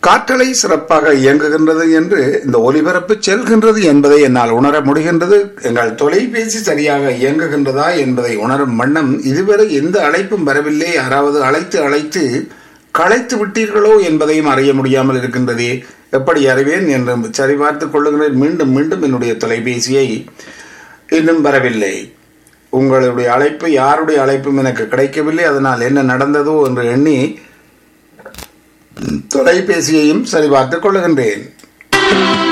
காற்றலை சிறப்பாக இயங்குகின்றது என்று இந்த ஒலிபரப்பு செல்கின்றது என்பதை என்னால் உணர முடிகின்றது எங்கள் தொலைபேசி சரியாக இயங்குகின்றதா என்பதை உணரும் வண்ணம் இதுவரை எந்த அழைப்பும் வரவில்லை யாராவது அழைத்து அழைத்து களைத்து விட்டீர்களோ என்பதையும் அறிய முடியாமல் இருக்கின்றதே எப்படி அறிவேன் என்று சரிபார்த்துக் கொள்ளுகிறேன் மீண்டும் மீண்டும் என்னுடைய தொலைபேசியை இன்னும் வரவில்லை உங்களுடைய அழைப்பு யாருடைய அழைப்பும் எனக்கு கிடைக்கவில்லை அதனால் என்ன நடந்ததோ என்று எண்ணி தொலைபேசியையும் சரிபார்த்துக் கொள்ளுகின்றேன்